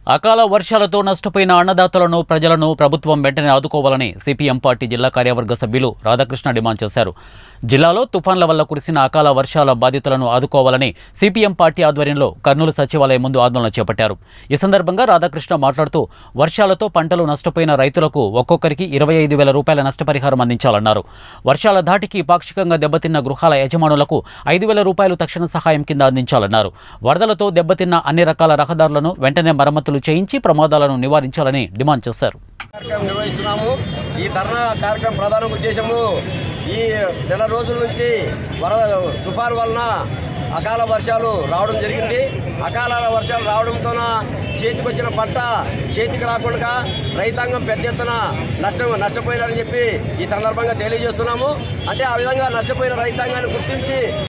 అకాల వర్షాలతో నష్టపోయిన అన్నదాతలను ప్రజలను ప్రభుత్వం వెంటనే ఆదుకోవాలని సిపిఎం పార్టీ జిల్లా కార్యవర్గ సభ్యులు రాధాకృష్ణ డిమాండ్ చేశారు జిల్లాలో తుఫాన్ల వల్ల కురిసిన అకాల వర్షాల బాధితులను ఆదుకోవాలని సిపిఎం పార్టీ ఆధ్వర్యంలో కర్నూలు సచివాలయం ముందు ఆందోళన చేపట్టారు ఈ సందర్భంగా రాధాకృష్ణ మాట్లాడుతూ వర్షాలతో పంటలు నష్టపోయిన రైతులకు ఒక్కొక్కరికి ఇరవై ఐదు వేల రూపాయల నష్టపరిహారం అందించాలన్నారు వర్షాల ధాటికి పాక్షికంగా దెబ్బతిన్న గృహాల యజమానులకు ఐదు వేల రూపాయలు తక్షణ సహాయం కింద అందించాలన్నారు వరదలతో దెబ్బతిన్న అన్ని రకాల రహదారులను వెంటనే మరమ్మతులు చేయించి ప్రమాదాలను నివారించాలని డిమాండ్ చేశారు కార్యక్రమం నిర్వహిస్తున్నాము ఈ ధర్నా కార్యక్రమం ప్రధాన ఉద్దేశము ఈ నెల రోజుల నుంచి వరద తుఫాన్ వలన అకాల వర్షాలు రావడం జరిగింది అకాల వర్షాలు రావడంతోన చేతికి వచ్చిన పంట చేతికి రాకుండా రైతాంగం పెద్ద ఎత్తున నష్టం నష్టపోయినారని చెప్పి ఈ సందర్భంగా తెలియజేస్తున్నాము అంటే ఆ విధంగా నష్టపోయిన రైతాంగాన్ని గుర్తించి